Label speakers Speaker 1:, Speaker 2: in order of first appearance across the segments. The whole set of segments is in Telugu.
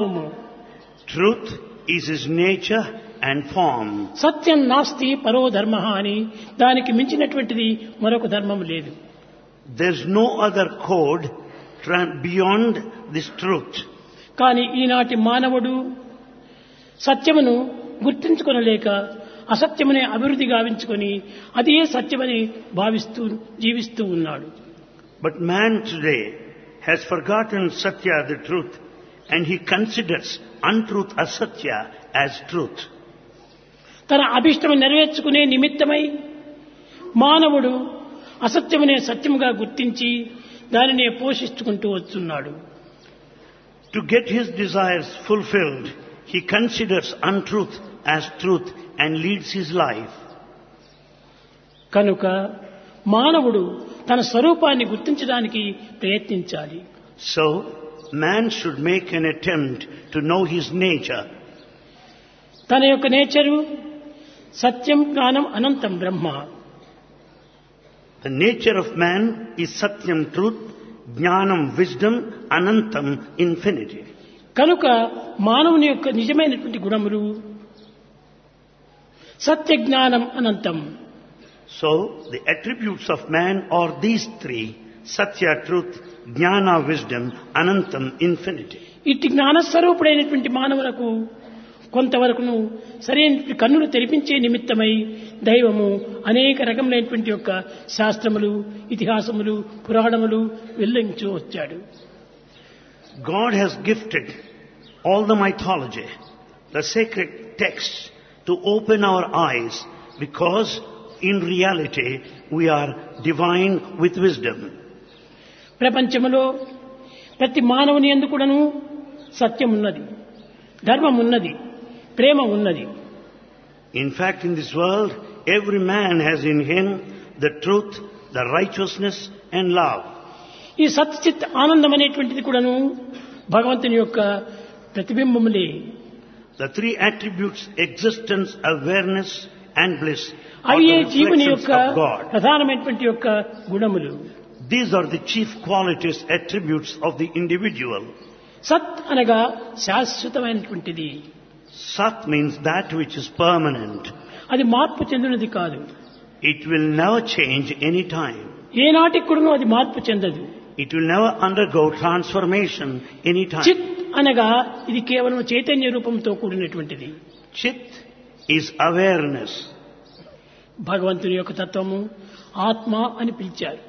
Speaker 1: Truth is his nature and form.
Speaker 2: సత్యం నాస్తి పరో ధర్మ అని దానికి మించినటువంటిది మరొక ధర్మం లేదు
Speaker 1: There's no other code tra- beyond this truth.
Speaker 2: కానీ ఈనాటి మానవుడు సత్యమును గుర్తించుకొనలేక అసత్యమునే అభివృద్ధి గావించుకొని అదే సత్యమని భావిస్తూ జీవిస్తూ ఉన్నాడు
Speaker 1: But man today has forgotten Satya, the truth, and he considers untruth, asatya, as truth.
Speaker 2: తన అభిష్టము నెరవేర్చుకునే నిమిత్తమై మానవుడు అసత్యమునే సత్యముగా గుర్తించి దానినే పోషించుకుంటూ వస్తున్నాడు
Speaker 1: To get his desires fulfilled, he considers untruth as truth and leads his life.
Speaker 2: కనుక మానవుడు తన స్వరూపాన్ని గుర్తించడానికి ప్రయత్నించాలి
Speaker 1: So, man should make an attempt to know his nature.
Speaker 2: తన యొక్క నేచరు సత్యం జ్ఞానం అనంతం బ్రహ్మ
Speaker 1: The nature of man is satyam, truth, jnanam, wisdom, anantam, infinity.
Speaker 2: కనుక మానవుని యొక్క నిజమైనటువంటి గుణములు సత్య జ్ఞానం అనంతం
Speaker 1: So, the attributes of man are these three, satya, truth, jnana, wisdom, anantam, infinity.
Speaker 2: ఇట్టి జ్ఞానస్వరూపుడైనటువంటి మానవులకు కొంతవరకును సరైనటువంటి కన్నులు తెరిపించే నిమిత్తమై దైవము అనేక రకములైనటువంటి యొక్క శాస్త్రములు ఇతిహాసములు పురాణములు వెల్లించు వచ్చాడు
Speaker 1: God has gifted all the mythology, the sacred texts to open our eyes because in reality we are divine with wisdom.
Speaker 2: ప్రపంచములో ప్రతి మానవుని ఎందు కూడాను సత్యం ఉన్నది ధర్మం ఉన్నది ప్రేమ ఉన్నది
Speaker 1: In fact, in this world, every man has in him the truth, the righteousness and love.
Speaker 2: ఈ సత్చిత్ ఆనందం అనేటువంటిది కూడాను భగవంతుని యొక్క ప్రతిబింబములే
Speaker 1: The three attributes, existence, awareness and bliss, are
Speaker 2: అవి
Speaker 1: the
Speaker 2: జీవుని
Speaker 1: reflections
Speaker 2: యొక్క
Speaker 1: of God.
Speaker 2: ప్రధానమైనటువంటి యొక్క గుణములు
Speaker 1: These are the chief qualities, attributes of the individual.
Speaker 2: సత్ అనగా శాశ్వతమైనటువంటిది
Speaker 1: Sat means that which is permanent.
Speaker 2: అది మార్పు చెందినది కాదు
Speaker 1: It will never change any time.
Speaker 2: ఏనాటికి కూడాను అది మార్పు చెందదు
Speaker 1: It will never undergo transformation any time.
Speaker 2: చిత్ అనగా ఇది కేవలం చైతన్య రూపంతో కూడినటువంటిది
Speaker 1: Chit is awareness.
Speaker 2: భగవంతుని యొక్క తత్వము ఆత్మ అని పిలిచారు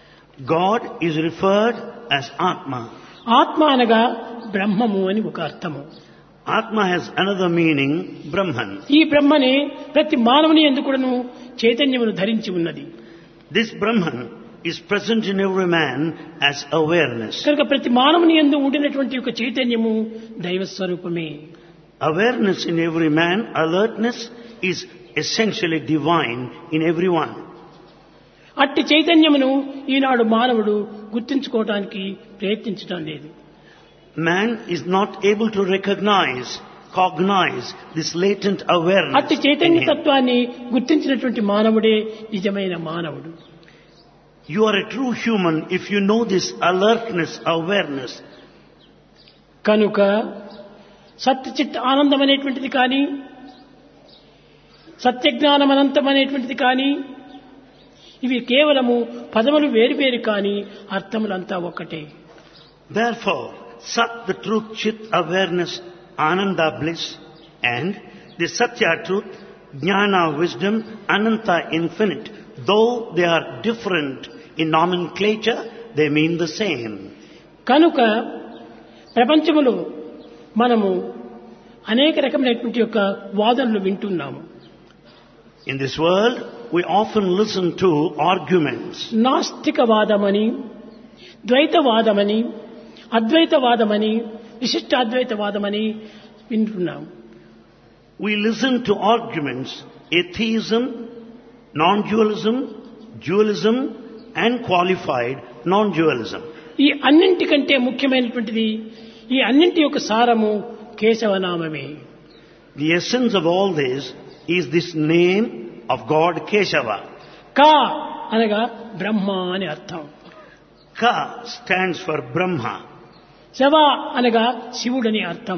Speaker 1: God is referred as Atma.
Speaker 2: ఆత్మ అనగా బ్రహ్మము అని ఒక అర్థము
Speaker 1: Atma has another meaning, Brahman.
Speaker 2: ఈ బ్రహ్మనే ప్రతి మానవుని ఎందుకును చైతన్యమును ధరించి ఉన్నది
Speaker 1: This Brahman is present in every man as awareness.
Speaker 2: కనుక ప్రతి మానవుని ఎందు ఉండినటువంటి ఒక చైతన్యము దైవ స్వరూపమే
Speaker 1: Awareness in every man, alertness is essentially divine in everyone.
Speaker 2: అట్టి చైతన్యమును ఈనాడు మానవుడు గుర్తించుకోవడానికి ప్రయత్నించడం లేదు
Speaker 1: Man is not able to recognize, cognize this latent awareness.
Speaker 2: అట్టి
Speaker 1: in
Speaker 2: చైతన్య
Speaker 1: him.
Speaker 2: తత్వాన్ని గుర్తించినటువంటి మానవుడే నిజమైన మానవుడు
Speaker 1: You are a true human if you know this alertness, awareness.
Speaker 2: కనుక సత్యచిత్ ఆనందం అనేటువంటిది కానీ సత్యజ్ఞానం అనంతం అనేటువంటిది కానీ ఇవి కేవలము పదములు వేరువేరు కానీ అర్థములంతా ఒక్కటే
Speaker 1: Therefore, Sat, the truth, Chit, awareness, Ananda, bliss, and the Satya, truth, Jnana, wisdom, Ananta, infinite. Though they are different in nomenclature, they mean the same.
Speaker 2: కనుక ప్రపంచములో మనము అనేక రకమైనటువంటి యొక్క వాదనలు వింటున్నాము
Speaker 1: In this world, we often listen to arguments.
Speaker 2: నాస్తికవాదమని ద్వైతవాదమని అద్వైతవాదమని విశిష్టాద్వైతవాదమని వింటున్నాం
Speaker 1: We listen to arguments, atheism, non-dualism, dualism, and qualified non-dualism.
Speaker 2: ఈ అన్నింటికంటే ముఖ్యమైనటువంటిది ఈ అన్నింటి యొక్క సారము కేశవనామమే
Speaker 1: The essence of all this is this name of God Keshava.
Speaker 2: కా అనగా బ్రహ్మ అని అర్థం
Speaker 1: Ka stands for Brahma.
Speaker 2: శవ అనగా శివుడని అర్థం